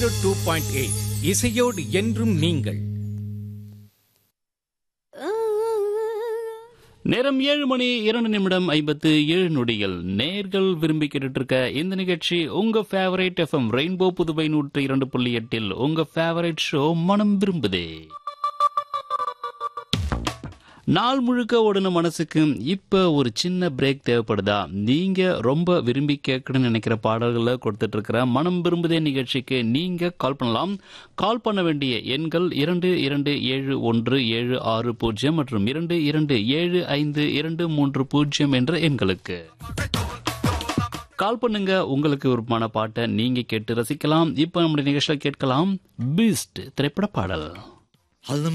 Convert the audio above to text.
zero two point eight இசையோடு என்றும் நீங்கள் நேரம் ஏழு மணி இரண்டு நிமிடம் ஐம்பத்து ஏழு நொடிகள் நேர்கள் விரும்பி கேட்டுட்டு இருக்க இந்த நிகழ்ச்சி உங்க ஃபேவரேட் எஃப்எம் ரெயின்போ புதுவை நூற்றி இரண்டு புள்ளி எட்டில் உங்க ஃபேவரேட் ஷோ மனம் விரும்புதே நாள் முழுக்க ஓடின மனசுக்கு இப்ப ஒரு சின்ன பிரேக் தேவைப்படுதா நீங்க ரொம்ப விரும்பி கேட்கணும்னு நினைக்கிற பாடல்களை கொடுத்துட்டு இருக்கிற மனம் விரும்புதே நிகழ்ச்சிக்கு நீங்க கால் பண்ணலாம் கால் பண்ண வேண்டிய எண்கள் இரண்டு இரண்டு ஏழு ஒன்று ஏழு ஆறு பூஜ்ஜியம் மற்றும் இரண்டு இரண்டு ஏழு ஐந்து இரண்டு மூன்று பூஜ்ஜியம் என்ற எண்களுக்கு கால் பண்ணுங்க உங்களுக்கு விருப்பமான பாட்டை நீங்க கேட்டு ரசிக்கலாம் இப்ப நம்முடைய நிகழ்ச்சியில் கேட்கலாம் பீஸ்ட் திரைப்பட பாடல் அது